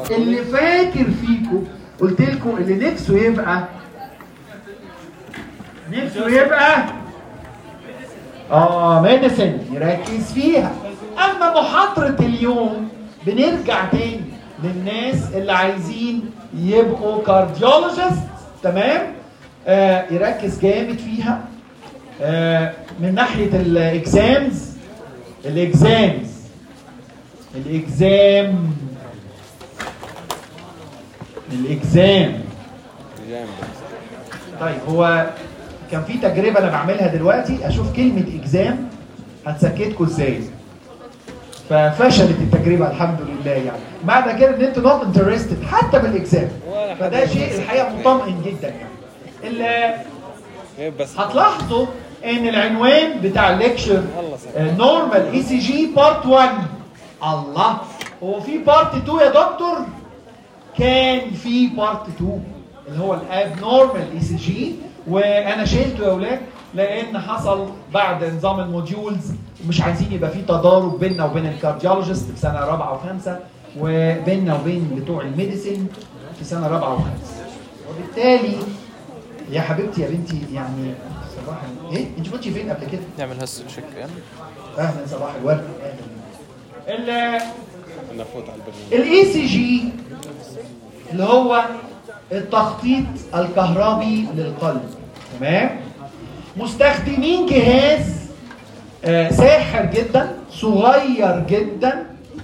اللي فاكر فيكم قلت لكم اللي نفسه يبقى نفسه يبقى اه ميديسن يركز فيها اما محاضره اليوم بنرجع تاني للناس اللي عايزين يبقوا كارديولوجيست تمام آه يركز جامد فيها آه من ناحيه الاكزامز الاكزامز الاكزام الاكزام طيب هو كان في تجربه انا بعملها دلوقتي اشوف كلمه اكزام هتسكتكم ازاي ففشلت التجربه الحمد لله يعني معنى كده ان انتوا نوت انترستد حتى بالاكزام فده شيء الحقيقه مطمئن جدا يعني اللي إيه بس هتلاحظوا ان العنوان بتاع الليكشر نورمال اي سي جي بارت 1 الله هو في بارت 2 يا دكتور كان في بارت 2 اللي هو الاب نورمال اي سي جي وانا شلته يا اولاد لان حصل بعد نظام الموديولز مش عايزين يبقى في تضارب بيننا وبين الكارديولوجيست في سنه رابعه وخمسه وبيننا وبين بتوع الميديسين في سنه رابعه وخمسه وبالتالي يا حبيبتي يا بنتي يعني صباح ال- ايه انت كنتي فين قبل كده؟ نعمل هسه تشيك يعني اهلا صباح الورد اهلا ال- انا افوت على البرنامج الاي سي جي اللي هو التخطيط الكهربي للقلب تمام مستخدمين جهاز آه، ساحر جدا صغير جدا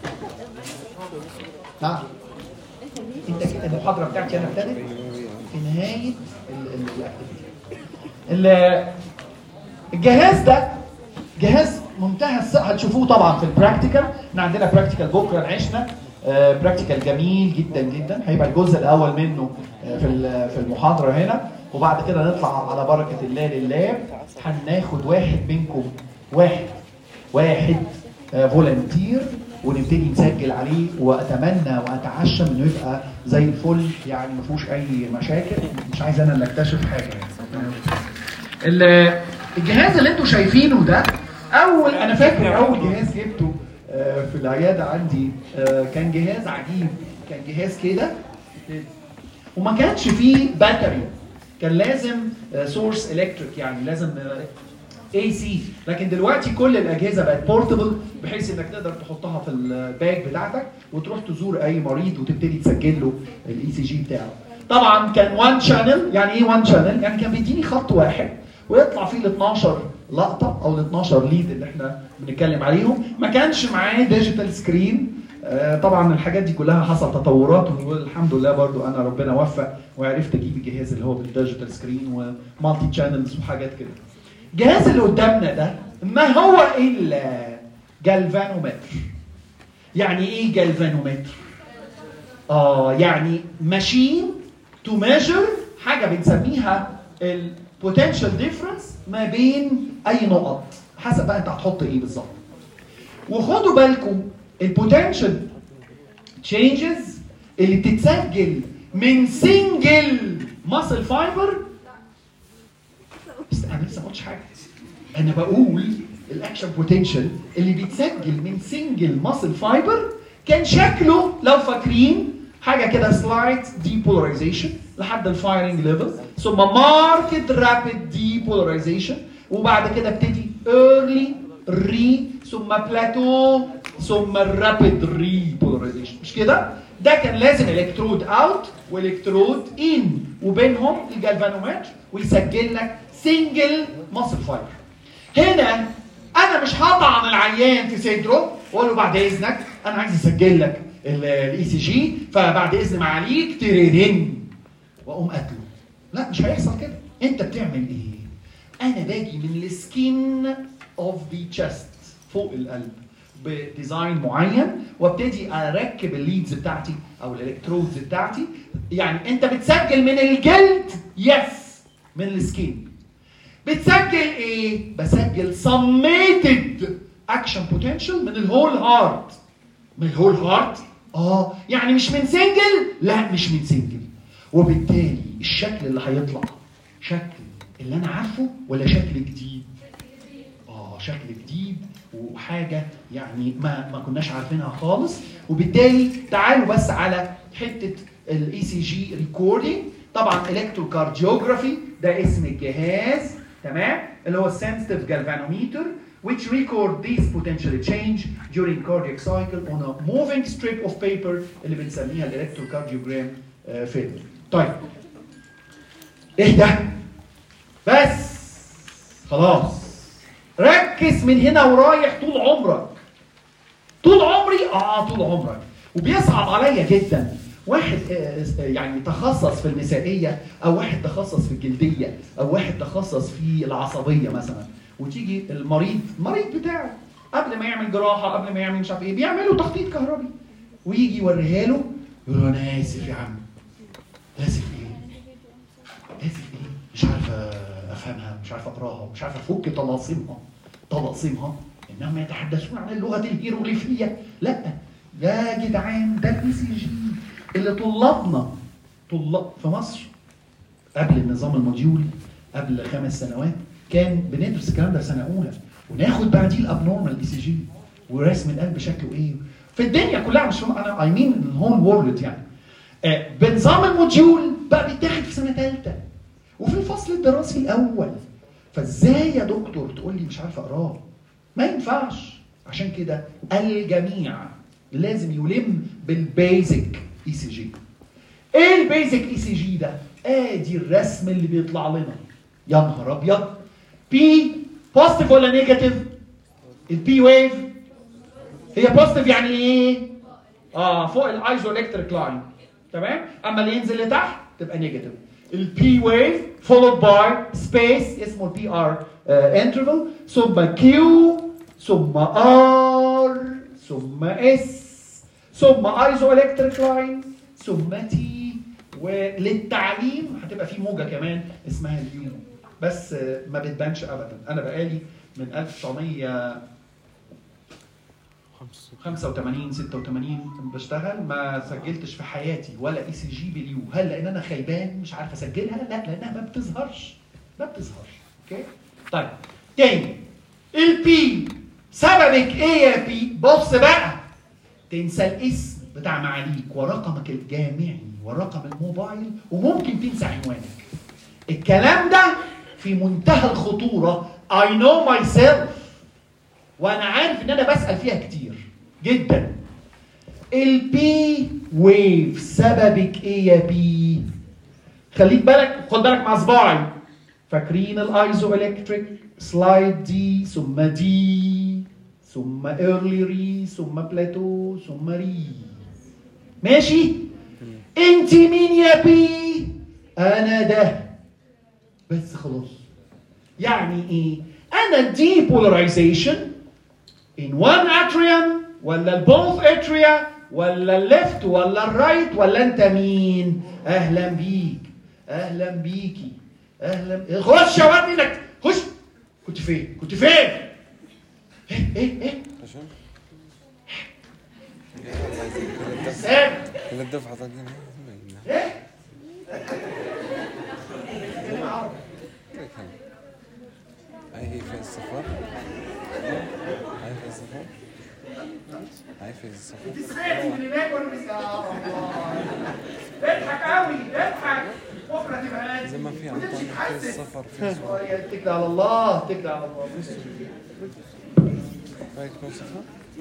نعم انت كده المحاضره بتاعتي انا ابتدت في نهايه ال- ال- الاكتيفيتي ال- الجهاز ده جهاز منتهى الثقه هتشوفوه طبعا في البراكتيكال احنا عندنا براكتيكال بكره نعيشنا براكتيكال جميل جدا جدا هيبقى الجزء الاول منه آه، في ال- في المحاضره هنا وبعد كده نطلع على بركه الله لله هناخد واحد منكم واحد واحد فولنتير ونبتدي نسجل عليه واتمنى واتعشم انه يبقى زي الفل يعني ما فيهوش اي مشاكل مش عايز انا اللي اكتشف حاجه يعني. ال- الجهاز اللي انتوا شايفينه ده اول انا فاكر اول جهاز جبته آه، في العياده عندي آه، كان جهاز عجيب كان جهاز كده وما كانش فيه باتري كان لازم سورس الكتريك يعني لازم اي سي لكن دلوقتي كل الاجهزه بقت بورتبل بحيث انك تقدر تحطها في الباج بتاعتك وتروح تزور اي مريض وتبتدي تسجل له الاي سي جي بتاعه طبعا كان وان شانل يعني ايه وان شانل يعني كان بيديني خط واحد ويطلع فيه ال 12 لقطه او ال 12 ليد اللي احنا بنتكلم عليهم ما كانش معاه ديجيتال سكرين آه، طبعا الحاجات دي كلها حصل تطورات والحمد لله برضو انا ربنا وفق وعرفت اجيب الجهاز اللي هو بالديجيتال سكرين ومالتي شانلز وحاجات كده الجهاز اللي قدامنا ده ما هو الا جالفانومتر يعني ايه جالفانومتر اه يعني ماشين تو ميجر حاجه بنسميها البوتنشال ديفرنس ما بين اي نقط حسب بقى انت هتحط ايه بالظبط وخدوا بالكم البوتنشال تشينجز اللي بتتسجل من سنجل ماسل فايبر بس انا لسه ما قلتش حاجه انا بقول الاكشن بوتنشال اللي بيتسجل من سنجل ماسل فايبر كان شكله لو فاكرين حاجه كده سلايد ديبولاريزيشن لحد الفايرنج ليفل ثم ماركت رابيد ديبولاريزيشن وبعد كده ابتدي ايرلي ري ثم بلاتو ثم الرابيد ري بولاريزيشن مش كده؟ ده كان لازم الكترود اوت والكترود ان وبينهم الجالفانومتر ويسجل لك سنجل ماسل فايبر هنا انا مش هطعن العيان في صدره واقول له بعد اذنك انا عايز اسجل لك الاي سي جي فبعد اذن معاليك تريرين واقوم قاتله لا مش هيحصل كده انت بتعمل ايه انا باجي من السكين اوف ذا تشست فوق القلب بديزاين معين وابتدي اركب الليدز بتاعتي او الالكترودز بتاعتي يعني انت بتسجل من الجلد يس من السكين بتسجل ايه بسجل سميتد اكشن بوتنشال من الهول هارت من الهول هارت اه يعني مش من سنجل لا مش من سنجل وبالتالي الشكل اللي هيطلع شكل اللي انا عارفه ولا شكل جديد اه شكل جديد وحاجه يعني ما ما كناش عارفينها خالص وبالتالي تعالوا بس على حته الاي سي جي ريكوردينج طبعا الكتروكارديوجرافي ده اسم الجهاز تمام اللي هو sensitive galvanometer which record these potential change during cardiac cycle on a moving strip of paper اللي بنسميها الالكتروكارديوجرام فيلم طيب ايه ده بس خلاص ركز من هنا ورايح طول عمرك طول عمري اه طول عمرك وبيصعب عليا جدا واحد آه، آه، يعني تخصص في النسائيه او واحد تخصص في الجلديه او واحد تخصص في العصبيه مثلا وتيجي المريض المريض بتاعه قبل ما يعمل جراحه قبل ما يعمل مش عارف ايه بيعملوا تخطيط كهربي ويجي يوريها له يقول له انا اسف يا عم اسف ايه؟ اسف ايه؟ مش عارف افهمها مش عارف اقراها مش عارف افك طلاسمها طلاسمها انهم يتحدثون عن اللغه الهيروغليفيه لا يا جدعان ده الاي سي جي اللي طلابنا طلاب في مصر قبل النظام الموديولي قبل خمس سنوات كان بندرس الكلام ده في سنه اولى وناخد بعديه الابنورمال اي سي جي ورسم القلب شكله ايه في الدنيا كلها مش انا اي مين الهول وورلد يعني آه، بنظام الموديول بقى بيتاخد في سنه ثالثه وفي الفصل الدراسي الاول فازاي يا دكتور تقول لي مش عارف اقراه ما ينفعش عشان كده الجميع لازم يلم بالبيزك اي سي جي ايه البيزك اي سي جي ده ادي الرسم اللي بيطلع لنا يا نهار ابيض بي بوزيتيف ولا نيجاتيف البي ويف هي بوزيتيف يعني ايه اه فوق الايزو الكتريك لاين تمام اما اللي ينزل لتحت تبقى نيجاتيف البي ويف followed by space اسمه البي ار انترفال ثم كيو ثم ار ثم اس ثم ايزو الكتريك لاين ثم تي وللتعليم هتبقى في موجه كمان اسمها اليو بس آه، ما بتبانش ابدا انا بقالي من 1900 85 86 بشتغل ما سجلتش في حياتي ولا اي سي جي باليو هل لان انا خيبان مش عارف اسجلها لا لانها ما بتظهرش ما بتظهرش اوكي طيب تاني البي سببك ايه يا بي بص بقى تنسى الاسم بتاع معاليك ورقمك الجامعي ورقم الموبايل وممكن تنسى عنوانك الكلام ده في منتهى الخطورة I know myself وانا عارف ان انا بسال فيها كتير جدا البي ويف سببك ايه يا بي خليك بالك خد بالك مع صباعي فاكرين الايزو الكتريك سلايد دي ثم دي ثم ايرلي ري ثم بلاتو ثم ري ماشي انت مين يا بي انا ده بس خلاص يعني ايه انا دي polarization in one atrium ولا both atria ولا الليفت ولا الرايت ولا انت مين اهلا بيك اهلا بيكي اهلا خش يا واد انك خش كنت فين كنت فين ايه ايه ايه عشان سام كل الدفعة طاقين ايه هاي هي في السفر هاي في السفر هاي في السفر انت سمعت من هناك ولا لسه آه، الله. اضحك قوي اضحك بكره تبقى زي ما في وتمشي عطاني في تحسس السفر في سفر آه، اتكل على الله اتكل على الله هاي تكون سفر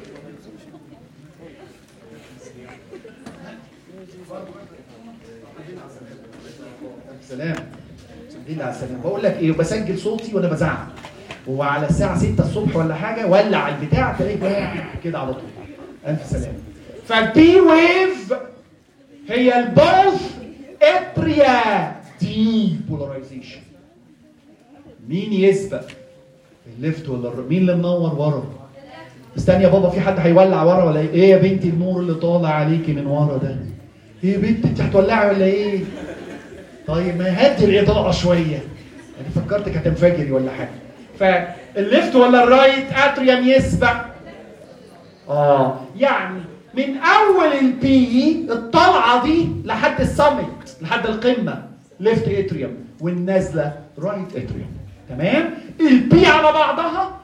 سلام دي على السلام بقول لك ايه بسجل صوتي وانا بزعق وعلى الساعه 6 الصبح ولا حاجه ولع البتاع تلاقيه واقع كده على طول الف سلام فالبي ويف هي البوث اتريا دي بولاريزيشن مين يسبق الليفت ولا الر... مين اللي منور ورا استني يا بابا في حد هيولع ورا ولا ايه ايه يا بنتي النور اللي طالع عليكي من ورا ده ايه يا بنتي انت هتولعي ولا ايه طيب ما هدي الاضاءه شويه انا فكرتك هتنفجري ولا حاجه فالليفت ولا الرايت اتريوم يسبق اه يعني من اول البي الطلعه دي لحد السمت لحد القمه ليفت اتريوم والنازله رايت اتريوم تمام البي على بعضها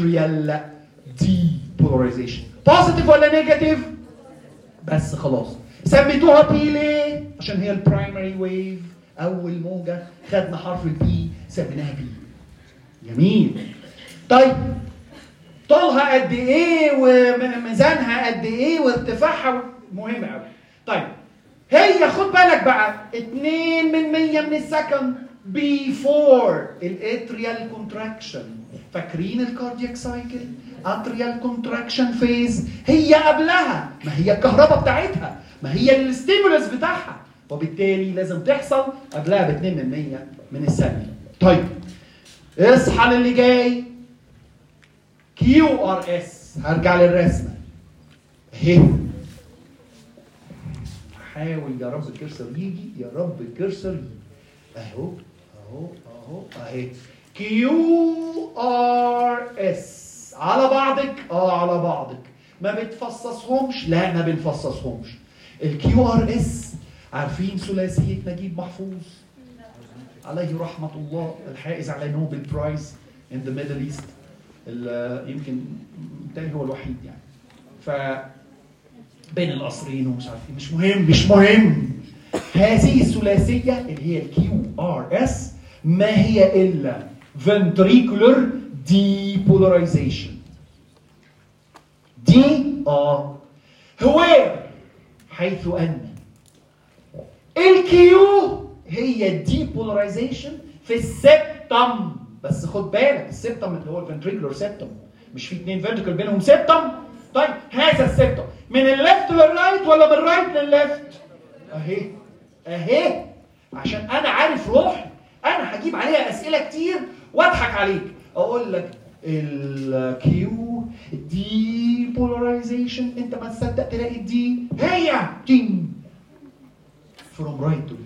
اتريال دي بولاريزيشن بوزيتيف ولا نيجاتيف بس خلاص سميتوها بي ليه عشان هي البرايمري ويف اول موجه خدنا حرف البي سميناها بي جميل طيب طولها قد ايه وميزانها قد ايه وارتفاعها مهم قوي طيب هي خد بالك بقى 2 من 100 من السكند بيفور الاتريال كونتراكشن فاكرين الكاردياك سايكل اتريال كونتراكشن فيز هي قبلها ما هي الكهرباء بتاعتها ما هي الستيمولس بتاعها وبالتالي لازم تحصل قبلها ب 2 من 100 من الثانيه طيب اصحى للي جاي كيو ار اس هرجع للرسمه اهي حاول يا رب الكرسر يجي يا رب الكرسر يجي اهو اهو اهو اهي كيو ار اس على بعضك اه على بعضك ما بتفصصهمش لا ما بنفصصهمش الكيو ار اس عارفين ثلاثيه نجيب محفوظ عليه رحمه الله الحائز على نوبل برايز ان ذا ميدل ايست يمكن بالتالي هو الوحيد يعني ف بين القصرين ومش عارف ايه مش مهم مش مهم هذه الثلاثيه اللي هي الكيو ار اس ما هي الا ventricular depolarization دي اه where حيث ان الكيو هي depolarization في السبتم بس خد بالك السبتم اللي هو الفنتريكولار سبتم مش في اثنين فنتريكل بينهم سبتم طيب هذا السبتم من الليفت للرايت ولا من الرايت للليفت اهي اهي عشان انا عارف روحي انا هجيب عليها اسئله كتير واضحك عليك اقول لك الكيو دي بولاريزيشن انت ما تصدق تلاقي دي هي تين فروم رايت تو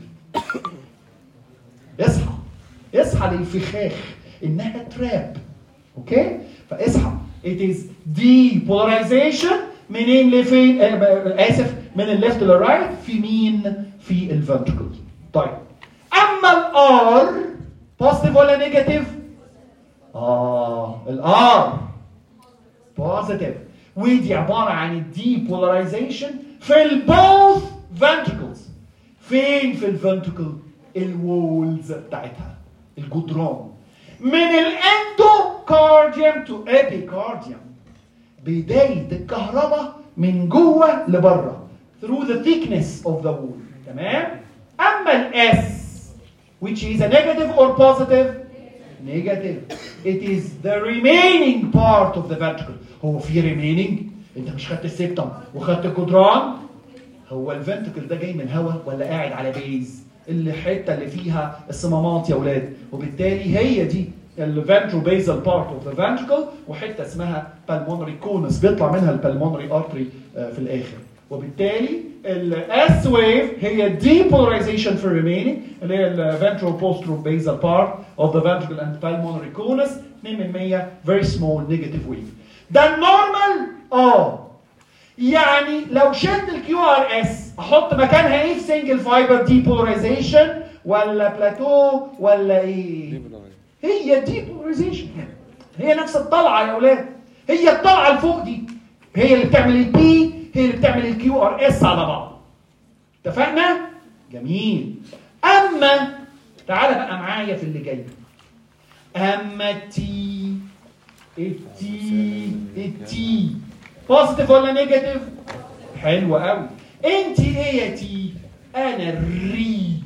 اصحى اصحى للفخاخ انها تراب اوكي فاصحى it is depolarization منين لفين آه اسف من الليفت للرايت في مين في الفنتركل طيب اما الار بوزيتيف ولا نيجاتيف اه الار بوزيتيف ودي عباره عن الديبولاريزيشن في البوث فنتركلز فين في الفنتركل الوولز بتاعتها الجدران من الاندوكارديوم تو ابيكارديوم بدايه الكهرباء من جوه لبره through the thickness of the wall تمام اما الاس which is a negative or positive negative it is the remaining part of the ventricle هو في remaining انت مش خدت السبتم وخدت الجدران هو الفنتكل ده جاي من الهواء ولا قاعد على بيز الحته اللي فيها الصمامات يا اولاد وبالتالي هي دي الفنترو بيزال بارت اوف ذا ventricle وحته اسمها pulmonary conus بيطلع منها البلمونري ارتري في الاخر وبالتالي الاس ويف هي depolarization في remaining اللي هي الفنترو بوسترو بيزال بارت اوف ذا ventricle and pulmonary conus 2 من 100 very small negative wave ده النورمال اه يعني لو شلت الكيو ار اس احط مكانها ايه في سنجل فايبر ديبولاريزيشن ولا بلاتو ولا ايه هي ديبولاريزيشن هي نفس الطلعه يا اولاد هي الطلعه اللي فوق دي هي اللي بتعمل البي هي اللي بتعمل الكيو ار اس على بعض اتفقنا جميل اما تعالى بقى معايا في اللي جاي اما التي التي التي بوزيتيف ولا نيجاتيف حلو قوي انت ايه يا تي انا الري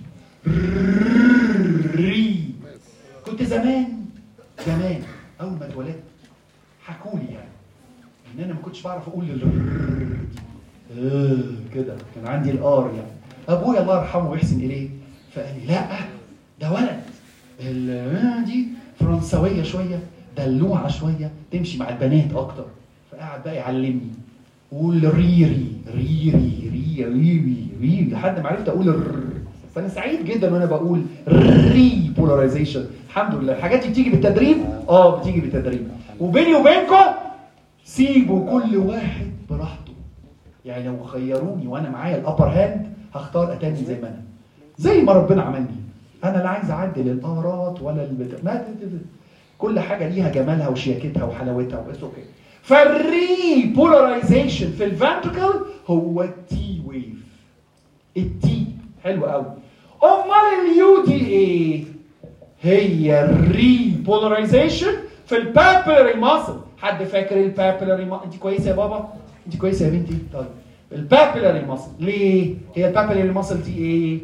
ري كنت زمان زمان اول ما اتولدت حكوا لي يعني ان انا ما كنتش بعرف اقول الر دي آه كده كان عندي الار يعني ابويا الله يرحمه ويحسن اليه فقال لي لا ده ولد ال- دي فرنسويه شويه دلوعه شويه تمشي مع البنات اكتر فقعد بقى يعلمني قول ريري ريري ري ريري ري لحد ما عرفت اقول الر فانا سعيد جدا وانا بقول ري بولاريزيشن الحمد لله الحاجات دي بتيجي بالتدريب اه بتيجي بالتدريب وبيني وبينكم سيبوا كل واحد براحته يعني لو خيروني وانا معايا الابر هاند هختار اتاني زي ما انا زي ما ربنا عملني انا لا عايز اعدل الارات ولا البتاع ما كل حاجه ليها جمالها وشياكتها وحلاوتها بس اوكي فالري بولاريزيشن في الفنتركل هو التي ويف التي حلو قوي امال اليو دي ايه هي الريبولاريزيشن في البابيلاري ماسل حد فاكر البابيلاري ماسل انت كويسه يا بابا انت كويسه يا بنتي طيب البابيلاري ماسل ليه هي البابيلاري ماسل دي ايه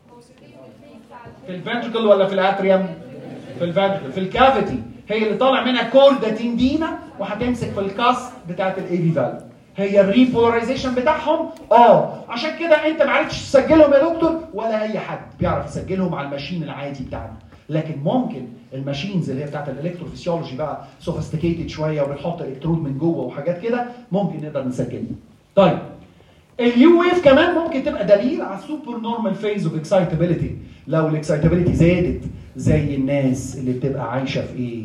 في الفنتركل ولا في الاتريوم في الفنتركل في الكافيتي هي اللي طالع منها كوردا تندينا وهتمسك في الكاست بتاعت الاي في فالف هي الريبولاريزيشن بتاعهم اه عشان كده انت ما عرفتش تسجلهم يا دكتور ولا اي حد بيعرف يسجلهم على الماشين العادي بتاعنا لكن ممكن الماشينز اللي هي بتاعت الالكتروفيسيولوجي بقى سوفيستيكيتد شويه وبنحط الكترود من جوه وحاجات كده ممكن نقدر نسجلها طيب اليو ويف كمان ممكن تبقى دليل على السوبر نورمال فيز اوف اكسايتابيلتي لو الاكسايتابيلتي زادت زي الناس اللي بتبقى عايشه في ايه؟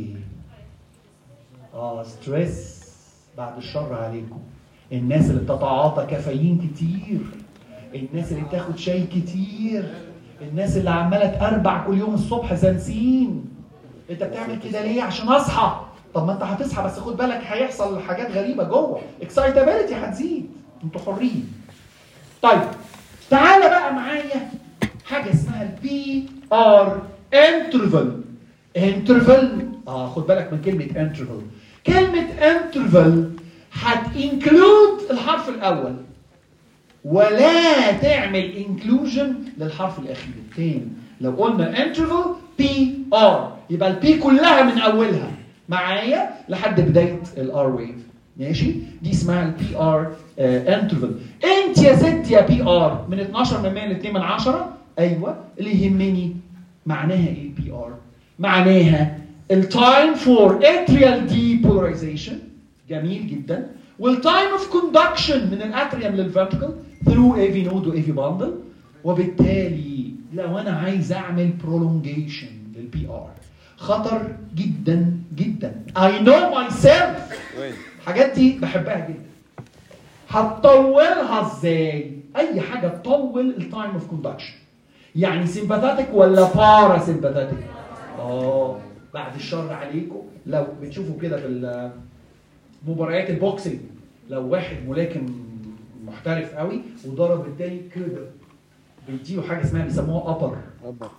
اه ستريس بعد الشر عليكم الناس اللي بتتعاطى كافيين كتير الناس اللي بتاخد شاي كتير الناس اللي عماله تربع كل يوم الصبح زنسين انت بتعمل كده ليه عشان اصحى طب ما انت هتصحى بس خد بالك هيحصل حاجات غريبه جوه اكسايتابيلتي هتزيد انتوا حرين طيب تعالى بقى معايا حاجه اسمها البي ار انترفال انترفال اه خد بالك من كلمه انترفال كلمه انترفال هتنكلود الحرف الاول ولا تعمل انكلوجن للحرف الاخير تاني لو قلنا انترفال بي ار يبقى البي كلها من اولها معايا لحد بدايه الار ويف ماشي دي اسمها البي ار انترفال انت يا ست يا بي ار من 12 من 100 ل 2 من 10 ايوه اللي يهمني معناها ايه بي ار معناها التايم فور اتريال ديبولاريزيشن جميل جدا والتايم اوف كوندكشن من الاتريوم للفيرتيكال ثرو اي في نود واي في باندل وبالتالي لو انا عايز اعمل برولونجيشن للبي ار خطر جدا جدا I know myself وين؟ الحاجات دي بحبها جدا هتطولها ازاي اي حاجه تطول التايم اوف كوندكشن يعني سيمباثاتيك ولا بارا سيمباثاتيك اه بعد الشر عليكم لو بتشوفوا كده في مباريات البوكسنج لو واحد ملاكم محترف قوي وضرب التاني كده بيديله حاجه اسمها بيسموها ابر أبا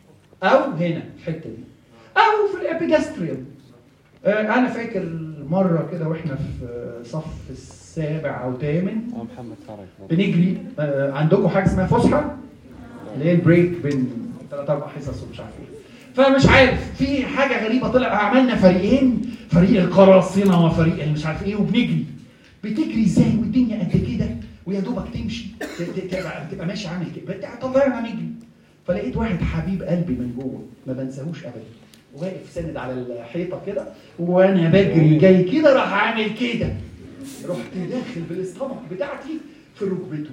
او هنا الحته دي او في الابيجاستريوم آه انا فاكر مره كده واحنا في صف السابع او ثامن اه محمد فرج بنجري آه عندكم حاجه اسمها فسحه اللي هي البريك بين ثلاث اربع حصص ومش عارف ايه فمش عارف في حاجه غريبه طلع عملنا فريقين فريق القراصنه وفريق اللي مش عارف ايه وبنجري بتجري ازاي والدنيا قد كده ويا دوبك تمشي ت- ت- تبقى تبقى ماشي عامل كده بتاع- طلعنا نجري فلقيت واحد حبيب قلبي من جوه ما بنساهوش ابدا واقف ساند على الحيطه كده وانا بجري جاي كده راح عامل كده رحت داخل بالاستمك بتاعتي في ركبته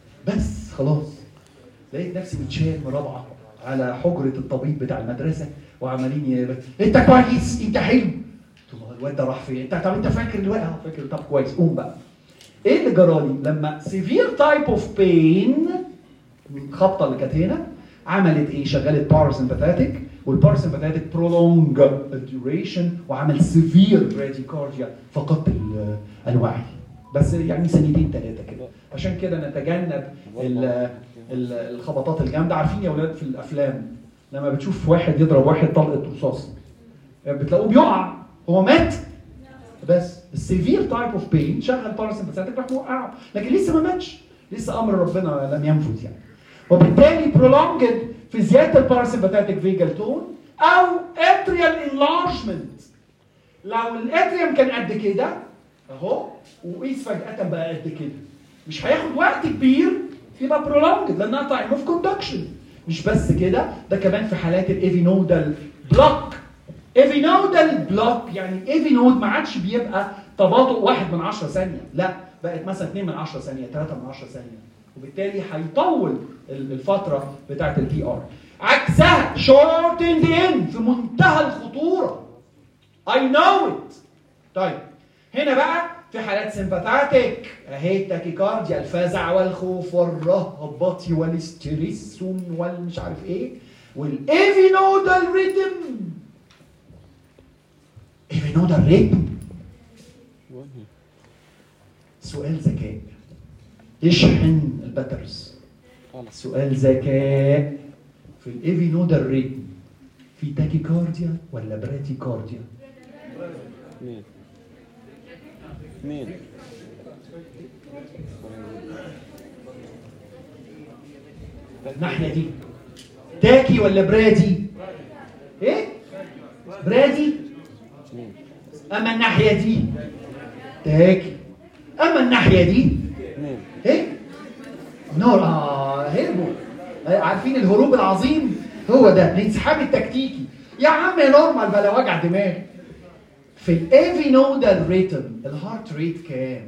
بس خلاص لقيت نفسي متشال مرابعه على حجره الطبيب بتاع المدرسه وعمالين ي... انت كويس انت حلو قلت له الواد ده راح فين انت طب انت فاكر الواد اه فاكر طب كويس قوم بقى ايه اللي جرالي لما سيفير تايب اوف بين الخبطه اللي كانت هنا عملت ايه شغلت باراسمباثيك والباراسمباثيك برولونج الديوريشن وعمل سيفير براديكارديا فقدت ال- الوعي بس يعني سنتين ثلاثه كده عشان كده نتجنب ال- ال- الخبطات الجامده عارفين يا اولاد في الافلام لما بتشوف واحد يضرب واحد طلقه رصاص بتلاقوه بيقع هو مات بس السيفير تايب اوف بين شغل باراسمباثيك راح موقعه لكن لسه ما ماتش لسه امر ربنا لم ينفذ يعني وبالتالي برولونجد في زياده الباراسمباثيك فيجال تون او اتريال انلارجمنت لو الاتريوم كان قد كده اهو وقيس فجاه بقى قد كده مش هياخد وقت كبير يبقى برولونجد لانها تايم اوف كوندكشن مش بس كده ده كمان في حالات الايفينودال بلوك ايفينودال بلوك يعني ايفينود ما عادش بيبقى تباطؤ واحد من 10 ثانيه لا بقت مثلا 2 من 10 ثانيه 3 من 10 ثانيه وبالتالي هيطول ال- الفتره بتاعت البي ار عكسها شورت ان ذا اند في منتهى الخطوره I know it طيب هنا بقى في حالات سمباثاتيك اهي التاكيكارديا الفزع والخوف والرهبة والستريس والمش عارف ايه والايفينودال ريتم ايفينودال ريتم وين سؤال ذكاء اشحن الباترز خلاص سؤال ذكاء في الايفي نودال ريتم في تاكيكارديا ولا براتيكارديا اثنين اثنين الناحيه دي تاكي ولا برادي ايه برادي اثنين اما الناحيه دي تاكي اما الناحيه دي اثنين ايه نور اه هربوا آه، عارفين الهروب العظيم هو ده الانسحاب التكتيكي يا عم نورمال بلا وجع دماغ في الايفي نودال ريتم الهارت ريت كام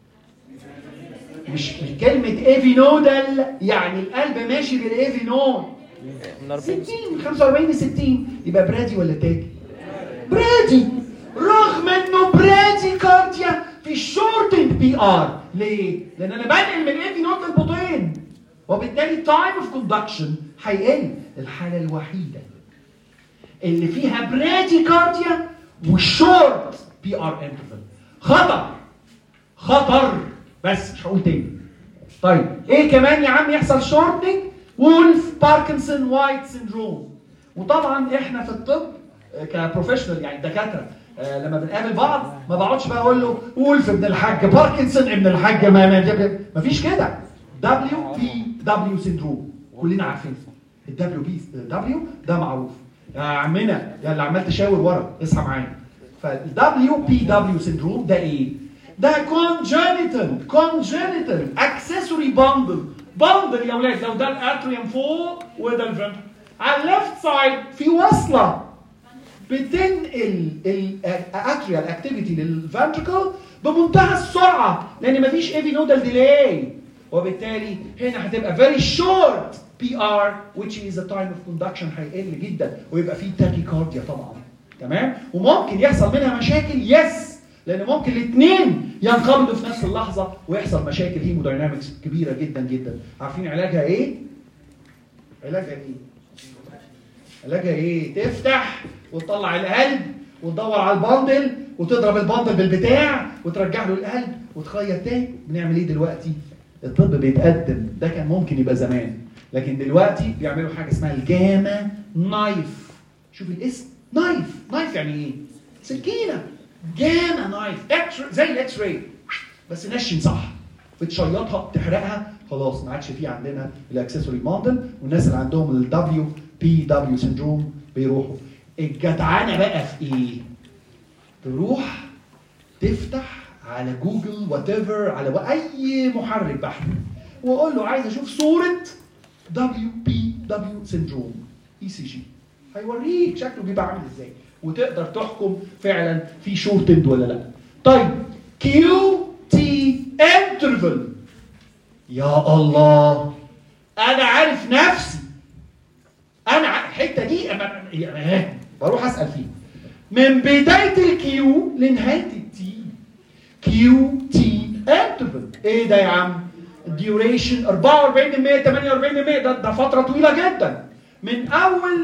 مش مش كلمة ايفي نودال يعني القلب ماشي بالايفي نود من 40 60 45 ل 60 يبقى برادي ولا تاكي؟ برادي رغم انه برادي كارديا في الشورتنج بي ار ليه؟ لان انا بنقل من ايفي نوت للبطين وبالتالي تايم اوف كوندكشن هيقل الحاله الوحيده اللي فيها برادي كارديا وشورت بي ار انترفال خطر خطر بس مش هقول تاني طيب ايه كمان يا عم يحصل شورتنج وولف باركنسون وايت سيندروم وطبعا احنا في الطب آه، كبروفيشنال يعني دكاتره آه، لما بنقابل بعض ما بقعدش بقى اقول له وولف ابن الحاج باركنسون ابن الحاج ما ما ما فيش كده دبليو بي دبليو سيندروم كلنا عارفين الدبليو بي دبليو ده معروف يا عمنا يا اللي عمال تشاور ورا اصحى معايا فالدبليو بي دبليو سيندروم ده ايه؟ ده congenital congenital accessory bundle bundle يا ولاد لو ده الاتريوم فوق وده الفنتر على الليفت سايد في وصله بتنقل الاتريال اكتيفيتي للفنتركل بمنتهى السرعه لان مفيش ايفي نودال ديلي وبالتالي هنا هتبقى very short PR which is a time of conduction هيقل جدا ويبقى فيه تاكيكارديا طبعا تمام وممكن يحصل منها مشاكل يس لان ممكن الاثنين ينقبضوا في نفس اللحظه ويحصل مشاكل هيموداينامكس كبيره جدا جدا عارفين علاجها ايه؟ علاجها ايه؟ علاجها ايه؟ تفتح وتطلع القلب وتدور على البندل وتضرب البندل بالبتاع وترجع له القلب وتخيط تاني بنعمل ايه دلوقتي؟ الطب بيتقدم ده كان ممكن يبقى زمان لكن دلوقتي بيعملوا حاجه اسمها الجاما نايف شوف الاسم نايف نايف يعني ايه؟ سكينه جاما نايف اكس زي الاكس راي بس نشن صح بتشيطها تحرقها خلاص ما عادش في عندنا الاكسسوري موديل والناس اللي عندهم الدبليو بي دبليو سندروم بيروحوا الجدعنه بقى في ايه؟ تروح تفتح على جوجل وات ايفر على اي محرك بحث واقول له عايز اشوف صوره دبليو بي دبليو سندروم اي سي جي هيوريك شكله بيبقى عامل ازاي وتقدر تحكم فعلا في شورتد ولا لا طيب كيو تي انترفال يا الله انا عارف نفسي انا ع- الحته دي أما- يعني بروح اسال فيها من بدايه الكيو لنهايه التي كيو تي انترفال ايه ده يا عم الديوريشن 44 48 ده ده فتره طويله جدا من اول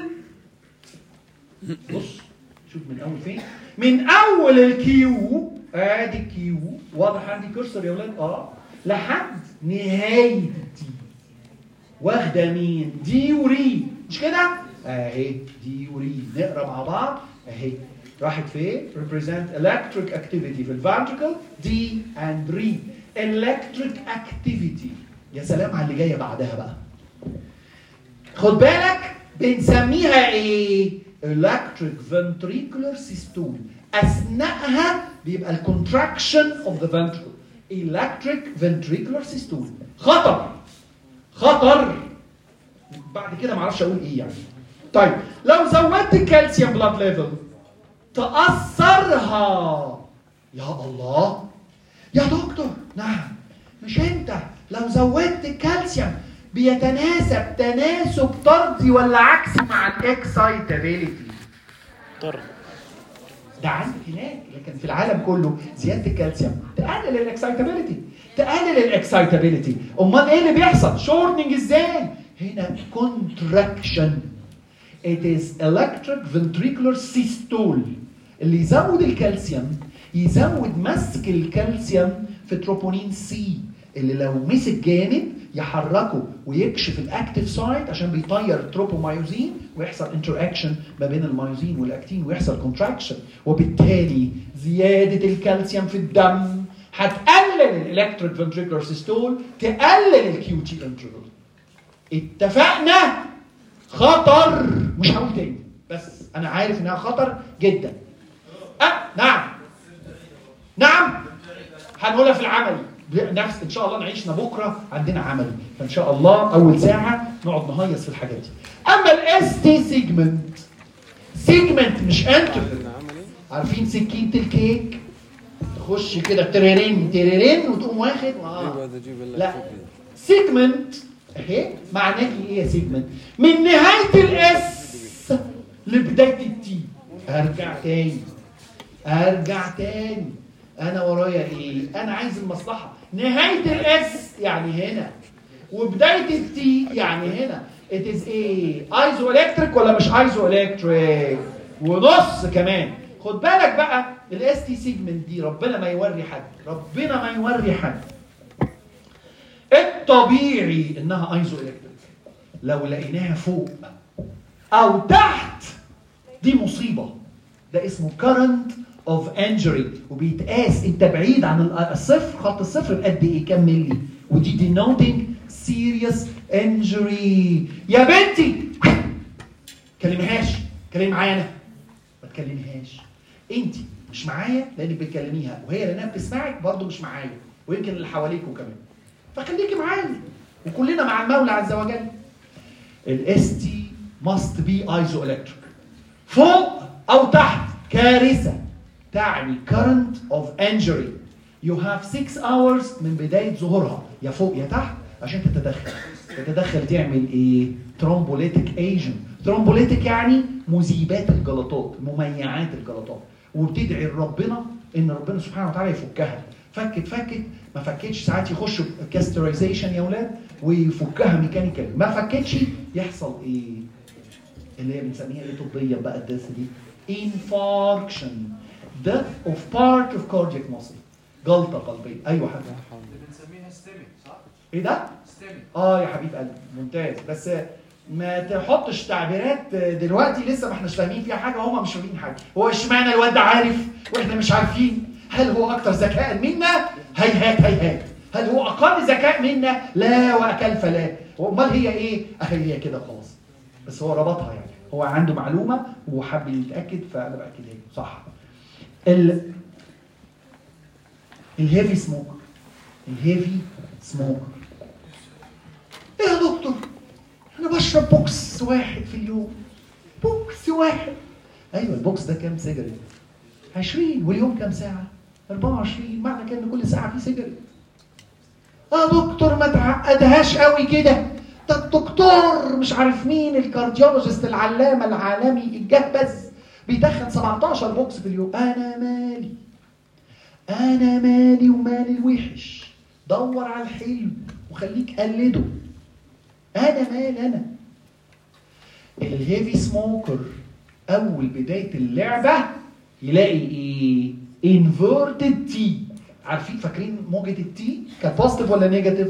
بص شوف من اول فين من اول الكيو ادي الكيو واضح عندي كرسر يا ولاد اه لحد نهايه التي واخده مين دي وري مش كده اهي دي وري نقرا مع بعض اهي راحت فين represent electric activity في الفانتريكل دي and ري electric activity يا سلام على اللي جايه بعدها بقى خد بالك بنسميها ايه electric ventricular systole اثناءها بيبقى الكونتراكشن اوف ذا ventricle electric ventricular systole خطر خطر بعد كده ما اعرفش اقول ايه يعني طيب لو زودت الكالسيوم بلاد ليفل تاثرها يا الله يا دكتور نعم مش انت لو زودت الكالسيوم بيتناسب تناسب طردي ولا عكسي مع الاكسايتابيليتي طر ده عندك هناك لكن في العالم كله زياده الكالسيوم تقلل الاكسايتابيليتي تقلل الاكسايتابيليتي امال ايه اللي بيحصل شورتنج ازاي هنا كونتراكشن it is electric ventricular systole اللي يزود الكالسيوم يزود مسك الكالسيوم في تروبونين سي اللي لو مسك جامد يحركه ويكشف الاكتيف سايت عشان بيطير التروبومايوزين ويحصل انتر اكشن ما بين المايوزين والاكتين ويحصل كونتراكشن وبالتالي زياده الكالسيوم في الدم هتقلل الالكتريك فنتريكولار سيستول تقلل الكيو تي انترفال اتفقنا خطر مش هقول تاني بس انا عارف انها خطر جدا أه نعم نعم هنقولها في العملي نفس ان شاء الله نعيشنا بكره عندنا عملي فان شاء الله اول ساعه نقعد نهيص في الحاجات دي اما الاس تي سيجمنت سيجمنت مش انتر عندنا عملي عارفين سكينه الكيك تخش كده تريرين تريرين وتقوم واخد جيب آه. هذا جيب لك لا فكرة. سيجمنت اهي معناه ايه يا سيجمنت من نهايه الاس لبدايه التي ارجع تاني ارجع تاني انا ورايا ايه انا عايز المصلحه نهايه الاس يعني هنا وبدايه التي يعني هنا it is ايه ايزو الكتريك ولا مش ايزو الكتريك ونص كمان خد بالك بقى الاس تي سيجمنت دي ربنا ما يوري حد ربنا ما يوري حد الطبيعي انها ايزو الكتريك لو لقيناها فوق او تحت دي مصيبه ده اسمه current of injury وبيتقاس انت بعيد عن ال- الصفر خط الصفر بقد ايه كام ملي ودي denoting serious injury يا بنتي كلمهاش كلمي معايا انا ما تكلمهاش انت مش معايا لانك بتكلميها وهي لانها بتسمعك برضه مش معايا ويمكن اللي حواليكوا كمان فخليكي معايا وكلنا مع المولى عز وجل الاس تي ماست بي ايزو الكتريك فوق او تحت كارثه تعني current of injury you have 6 hours من بدايه ظهورها يا فوق يا تحت عشان تتدخل تتدخل تعمل ايه ترومبوليتيك ايجنت ترومبوليتيك يعني مذيبات الجلطات مميعات الجلطات وبتدعي لربنا ان ربنا سبحانه وتعالى يفكها فكت فكت ما فكتش ساعات يخشوا كاسترايزيشن يا اولاد ويفكها ميكانيكال ما فكتش يحصل ايه اللي هي بنسميها ايه طبيا بقى الدرس دي infarction death of part of cardiac muscle جلطه قلبيه ايوه حبيبي بنسميها ستيميك صح؟ ايه ده؟ ستيميك اه يا حبيب قلبي ممتاز بس ما تحطش تعبيرات دلوقتي لسه ما احناش فاهمين فيها حاجه وهم مش فاهمين حاجه هو اشمعنى الواد ده عارف واحنا مش عارفين هل هو اكتر ذكاء منا هيهات هيهات هل هو اقل ذكاء منا لا واكل فلا امال هي ايه اهي هي كده خلاص بس هو ربطها يعني هو عنده معلومه وحب يتاكد فانا باكدها له صح ال الهيفي سموكر الهيفي سموكر ايه يا دكتور انا بشرب بوكس واحد في اليوم بوكس واحد ايوه البوكس ده كام سيجاريت 20 واليوم كام ساعه 24 معنى كده ان كل ساعه في سيجاريت اه دكتور ما تعقدهاش قوي كده ده الدكتور مش عارف مين الكارديولوجيست العلامه العالمي الجهبذ بيدخن 17 بوكس في اليوم انا مالي انا مالي ومال الوحش دور على الحلو وخليك قلده انا مال انا الهيفي سموكر اول بدايه اللعبه يلاقي ايه انفيرتد تي عارفين فاكرين موجه التي كانت بوزيتيف ولا نيجاتيف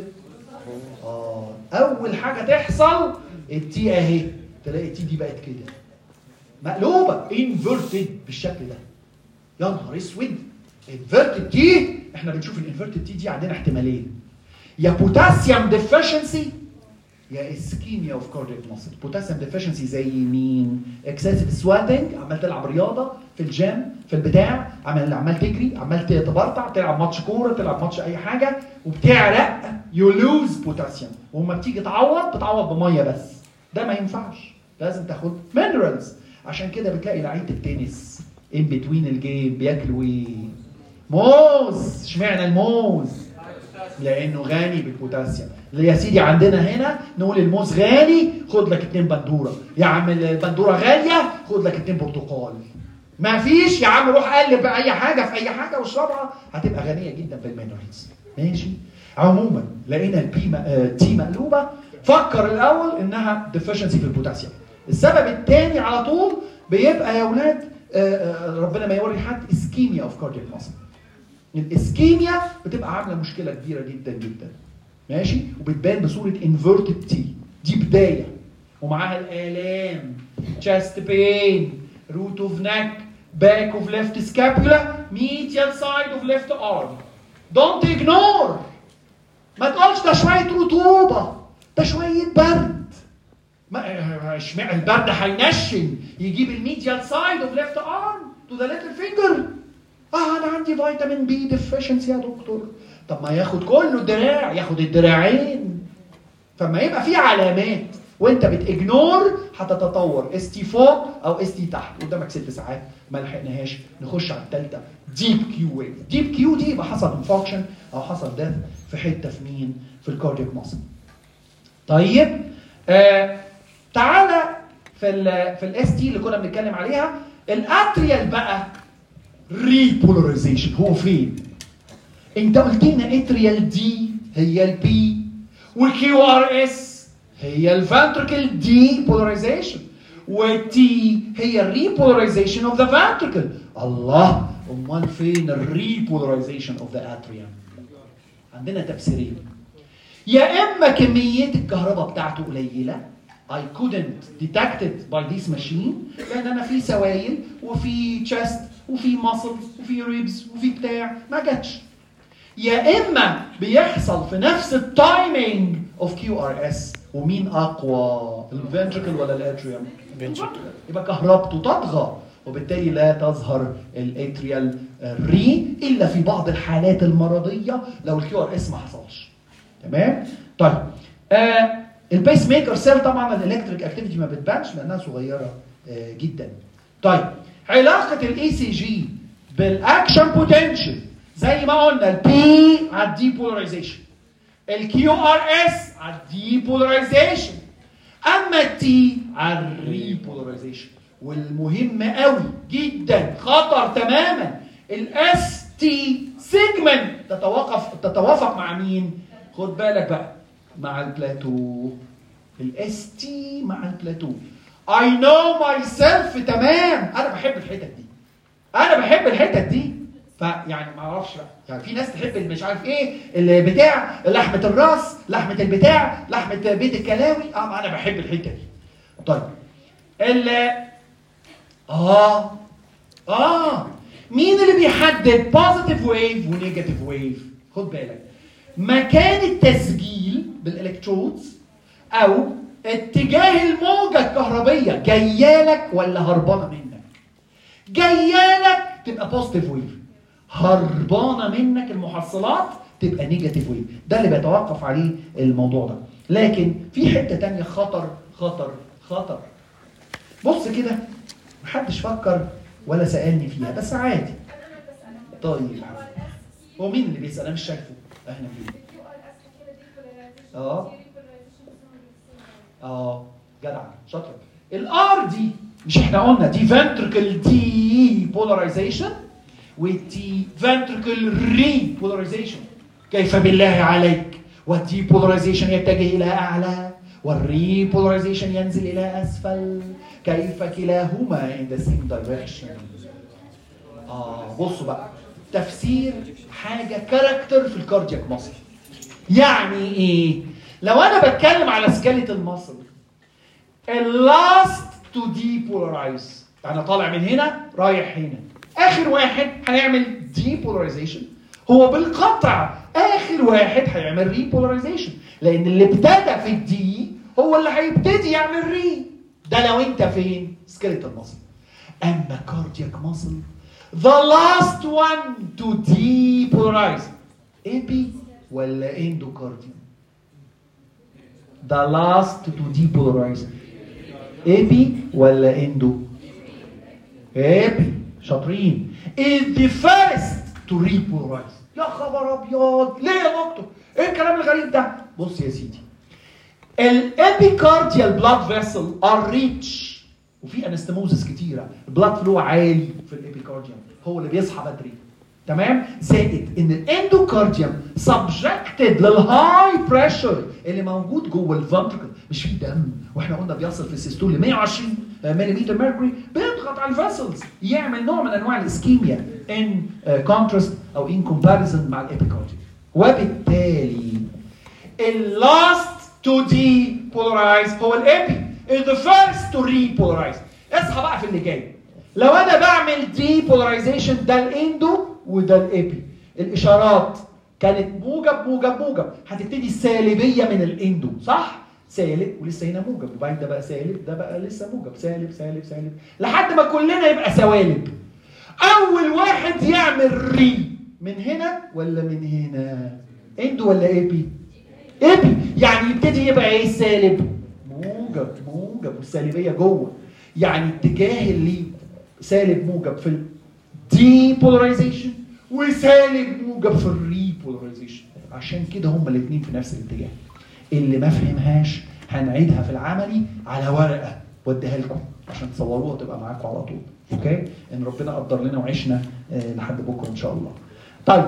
اه اول حاجه تحصل التي اهي تلاقي التي دي بقت كده مقلوبه انفيرتد بالشكل ده يا نهار اسود انفيرتد تي احنا بنشوف الانفيرتد تي دي عندنا احتمالين يا بوتاسيوم ديفيشنسي يا اسكيميا اوف كاردياك ماسل بوتاسيوم ديفيشنسي زي مين اكسسيف سواتنج عمال تلعب رياضه في الجيم في البتاع عمال عمال تجري عمال تبرطع تلعب ماتش كوره تلعب ماتش اي حاجه وبتعرق يو لوز بوتاسيوم وما بتيجي تعوض بتعوض بميه بس ده ما ينفعش لازم تاخد مينرالز عشان كده بتلاقي لعيبه التنس ان بتوين الجيم بياكلوا ايه موز اشمعنى الموز لانه غني بالبوتاسيوم يا سيدي عندنا هنا نقول الموز غالي خد لك اتنين بندوره يا عم البندوره غاليه خد لك اتنين برتقال ما فيش يا عم روح قلب اي حاجه في اي حاجه واشربها هتبقى غنيه جدا بالمينرالز ماشي عموما لقينا البي م- آه، تي مقلوبه فكر الاول انها ديفيشنسي في البوتاسيوم السبب الثاني على طول بيبقى يا اولاد آه، آه، ربنا ما يوري حد اسكيميا اوف كاردياك ماسل الاسكيميا بتبقى عامله مشكله كبيره جدا جدا ماشي وبتبان بصوره انفيرتد تي دي بدايه ومعاها الالام chest pain root of neck back of left scapula medial side of left arm don't ignore ما تقولش ده شويه رطوبه ده شويه برد ما اشمعنى البرد هينشن يجيب الميديال سايد اوف ليفت ارم تو ذا ليتل فينجر اه انا عندي فيتامين بي ديفيشنسي يا دكتور طب ما ياخد كله الدراع ياخد الدراعين فما يبقى في علامات وانت بتجنور هتتطور اس تي فوق او اس تي تحت قدامك ست ساعات ما لحقناهاش نخش على الثالثه ديب كيو ويف ديب كيو دي يبقى حصل انفاكشن او حصل ديث في حته في مين في الكاردياك ماسل طيب آه تعالى في ال في الاس تي اللي كنا بنتكلم عليها الاتريال بقى ريبولاريزيشن هو فين؟ انت قلت لنا اتريال دي هي البي وكيو ار اس هي الفانتركل دي بولاريزيشن والتي هي الريبولاريزيشن اوف ذا فانتركل الله امال فين الريبولاريزيشن اوف ذا اتريوم عندنا تفسيرين يا اما كميه الكهرباء بتاعته قليله I couldn't detect it by this machine لان انا في سوائل وفي chest وفي muscles وفي ribs وفي بتاع ما جاتش يا اما بيحصل في نفس التايمينج اوف كيو ار اس ومين اقوى الفنتركل ولا الاتريوم يبقى كهربته تطغى وبالتالي لا تظهر الاتريال ري الا في بعض الحالات المرضيه لو الكيو ار اس ما حصلش تمام طيب آه البيس ميكر سيل طبعا الالكتريك اكتيفيتي ما بتبانش لانها صغيره آه جدا طيب علاقه الاي سي جي بالاكشن بوتنشال زي ما قلنا البي على الديبولاريزيشن الكيو ار اس على الديبولاريزيشن اما التي على الريبولاريزيشن والمهم قوي جدا خطر تماما الاس تي سيجمنت تتوقف تتوافق مع مين؟ خد بالك بقى مع البلاتو الاس تي مع البلاتو I know myself تمام انا بحب الحتت دي انا بحب الحتت دي فيعني ما اعرفش بقى يعني في ناس تحب اللي مش عارف ايه اللي بتاع لحمه الراس لحمه البتاع لحمه بيت الكلاوي اه انا بحب الحته دي طيب ال اه اه مين اللي بيحدد بوزيتيف ويف ونيجاتيف ويف خد بالك مكان التسجيل بالالكترودز او اتجاه الموجه الكهربيه جايه لك ولا هربانه منك جايه لك تبقى بوزيتيف ويف هربانه منك المحصلات تبقى نيجاتيف ويف ده اللي بيتوقف عليه الموضوع ده لكن في حته تانية خطر خطر خطر بص كده محدش فكر ولا سالني فيها بس عادي طيب هو مين اللي بيسال انا مش شايفه احنا فين اه اه جدع شاطر الار دي مش احنا قلنا دي فنتركل دي بولاريزيشن والدي فنتركل ري بولاريزيشن كيف بالله عليك والدي بولاريزيشن يتجه الى اعلى والري بولاريزيشن ينزل الى اسفل كيف كلاهما in the same direction اه بصوا بقى تفسير حاجه كاركتر في الكاردياك ماسل يعني ايه لو انا بتكلم على سكالة المصل اللاست تو ديبولارايز انا طالع من هنا رايح هنا اخر واحد هيعمل ديبولاريزيشن هو بالقطع اخر واحد هيعمل ريبولاريزيشن لان اللي ابتدى في الدي هو اللي هيبتدي يعمل ري ده لو انت فين سكيلتال ماسل اما كاردياك ماسل the last one to depolarize ايبي ولا اندوكارديوم the last to depolarize ايبي ولا اندو ايبي شاطرين is the first to repolarize يا خبر ابيض ليه يا دكتور ايه الكلام الغريب ده بص يا سيدي الابيكارديال بلاد فيسل ار ريتش وفي انستموزس كتيره البلاد فلو عالي في الابيكارديوم هو اللي بيصحى بدري تمام زائد ان الاندوكارديوم سبجكتد للهاي بريشر اللي موجود جوه الفنتركل مش في دم واحنا قلنا بيصل في السيستول ل 120 ملم ميركوري بيضغط على الفاسلز يعمل نوع من انواع الاسكيميا ان كونتراست او ان كومباريزون مع الابيكارديوم وبالتالي اللاست تو دي بولرايز هو الابي the first to repolarize اصحى بقى في اللي جاي لو انا بعمل دي بولاريزيشن ده الاندو وده الابي الاشارات كانت موجب موجب موجب هتبتدي السالبيه من الاندو صح سالب ولسه هنا موجب وبعدين ده بقى سالب ده بقى لسه موجب سالب سالب سالب لحد ما كلنا يبقى سوالب اول واحد يعمل ري من هنا ولا من هنا اندو ولا ايبي ايبي يعني يبتدي يبقى ايه السالب موجب موجب والسالبيه جوه يعني اتجاه اللي سالب موجب في الديبولاريزيشن وسالب موجب في الريبولاريزيشن عشان كده هما الاثنين في نفس الاتجاه اللي ما فهمهاش هنعيدها في العملي على ورقه واديها لكم عشان تصوروها وتبقى معاكم على طول اوكي ان ربنا قدر لنا وعشنا آه، لحد بكره ان شاء الله طيب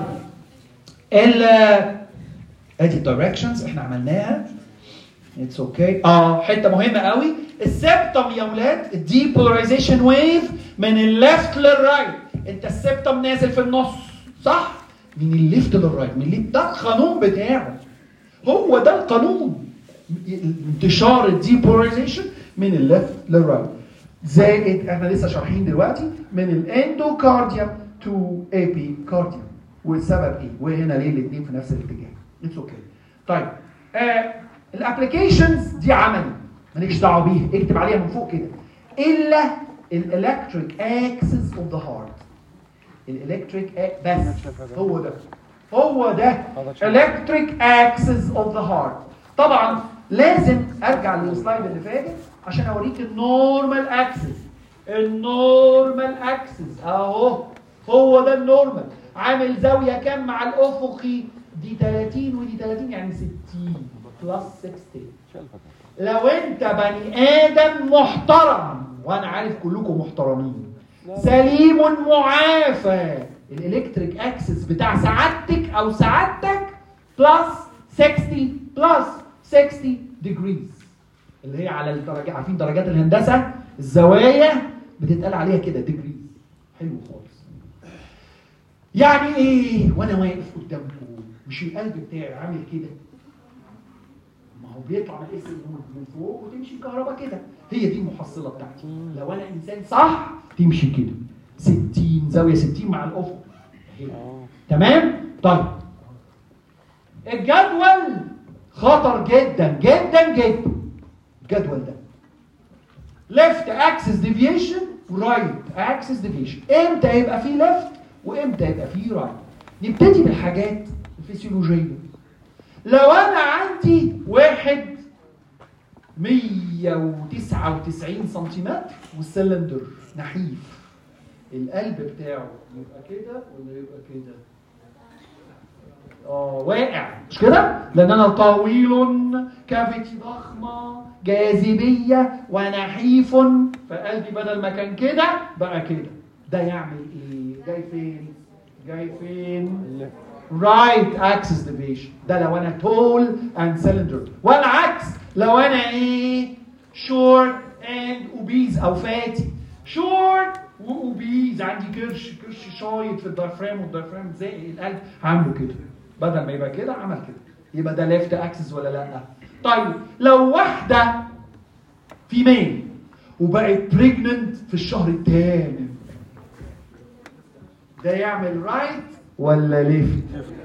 ال ادي الدايركشنز احنا عملناها اتس اوكي اه حته مهمه قوي السبتم يا اولاد الديبولاريزيشن ويف من الليفت للرايت انت السبتم نازل في النص صح من الليفت للرايت من الليفت ده القانون بتاعه هو ده القانون انتشار الديبولاريزيشن من الليفت للرايت زائد احنا لسه شارحين دلوقتي من الاندوكارديوم تو ايبي كارديوم والسبب ايه وهنا ليه الاثنين في نفس الاتجاه اتس اوكي طيب آه الابلكيشنز دي عملي مالكش دعوه بيها اكتب عليها من فوق كده الا الالكتريك اكسس اوف ذا هارت الالكتريك بس هو ده هو ده الكتريك اكسس اوف ذا هارت طبعا لازم ارجع للسلايد اللي فاتت عشان اوريك النورمال اكسس النورمال اكسس اهو هو ده النورمال عامل زاويه كام مع الافقي دي 30 ودي 30 يعني 60 بلس 60 لو انت بني ادم محترم وانا عارف كلكم محترمين سليم معافى الالكتريك اكسس بتاع سعادتك او سعادتك بلس 60 بلس 60 ديجريز اللي هي على الدرجات عارفين درجات الهندسه الزوايا بتتقال عليها كده ديجريز حلو خالص يعني ايه وانا واقف قدامكم مش القلب بتاعي عامل كده ما هو بيطلع من الاس من فوق وتمشي الكهرباء كده هي دي المحصله بتاعتي لو انا انسان صح تمشي كده 60 زاويه 60 مع الافق أهي. تمام طيب الجدول خطر جدا جدا جدا الجدول ده ليفت اكسس ديفيشن ورايت اكسس ديفيشن امتى يبقى فيه ليفت وامتى يبقى فيه رايت نبتدي بالحاجات الفسيولوجيه لو انا عندي واحد 199 سنتيمتر والسلندر نحيف القلب بتاعه يبقى كده ولا يبقى كده اه واقع مش كده لان انا طويل كافيتي ضخمه جاذبيه ونحيف فقلبي بدل ما كان كده بقى كده ده يعمل ايه جاي فين جاي فين رايت اكسس ديفيشن ده لو انا تول اند سلندر والعكس لو انا ايه شورت اند اوبيز او فاتي شورت واوبيز عندي كرش كرش شايط في الدايفرام والدايفرام زي القلب هعمله كده بدل ما يبقى كده عمل كده يبقى ده ليفت اكسس ولا لا طيب لو واحده فيميل وبقت بريجننت في الشهر الثامن ده يعمل رايت ولا ليفت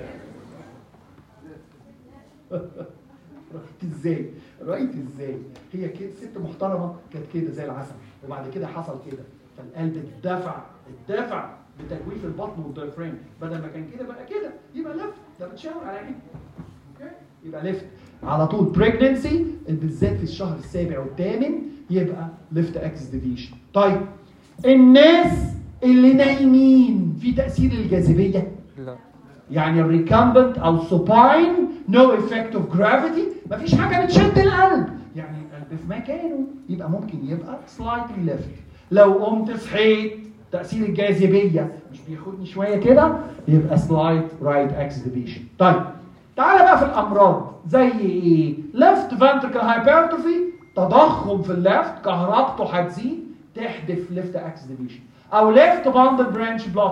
رايت ازاي رايت ازاي هي كده ست محترمه كانت كده زي العسل وبعد كده حصل كده فالقلب اتدفع اتدفع بتجويف البطن والدايفرام بدل ما كان كده بقى كده يبقى ليفت ده بتشاور على ايه اوكي يبقى ليفت على طول بريجننسي بالذات في الشهر السابع والثامن يبقى ليفت اكس ديفيشن طيب الناس اللي نايمين في تاثير الجاذبيه لا يعني الريكامبنت او السوباين نو افكت اوف جرافيتي مفيش حاجه بتشد القلب يعني القلب في مكانه يبقى ممكن يبقى سلايتلي ليفت لو قمت صحيت تاثير الجاذبيه مش بياخدني شويه كده يبقى سلايت رايت اكس ديفيشن طيب تعالى بقى في الامراض زي ايه ليفت فانتريكال هايبرتروفي تضخم في الليفت كهربته هتزيد تحدف ليفت اكس ديفيشن او ليفت باندل برانش بلوك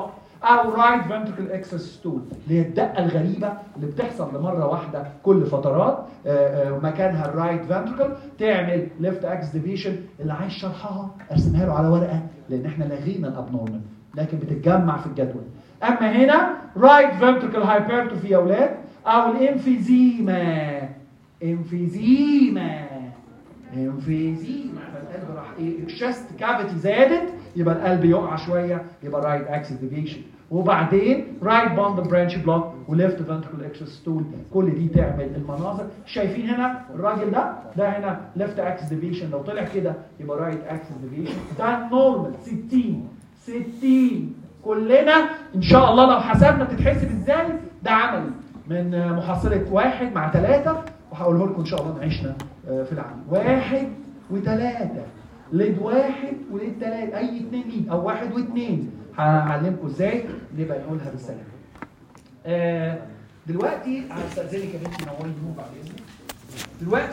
او رايت فنتركل اكسس ستول اللي هي الدقه الغريبه اللي بتحصل لمره واحده كل فترات آه، آه، مكانها الرايت فنتركل تعمل ليفت اكس ديفيشن اللي عايز شرحها ارسمها له على ورقه لان احنا لغينا الابنورمال لكن بتتجمع في الجدول اما هنا رايت فنتركل هايبرتروفي يا اولاد او الانفيزيما انفيزيما انفيزيما فالقلب راح ايه الشست كافيتي زادت يبقى القلب يقع شويه يبقى رايت اكسس ديفيشن وبعدين رايت باند برانش بلوك وليفت فنتركل اكسس ستول كل دي تعمل المناظر شايفين هنا الراجل ده ده هنا ليفت اكسس ديفيشن لو طلع كده يبقى رايت اكسس ديفيشن ده نورمال 60 60 كلنا ان شاء الله لو حسبنا تتحسب ازاي ده عملي من محصله واحد مع ثلاثه وهقوله لكم ان شاء الله نعيشنا آه، في العمل واحد وثلاثه ليد واحد وليد ثلاثه اي اثنين ليد او واحد واثنين هعلمكم ازاي نبقى نقولها بالسلامه. آه، دلوقتي هستاذنك يا بنتي نوري النور بعد اذنك. دلوقتي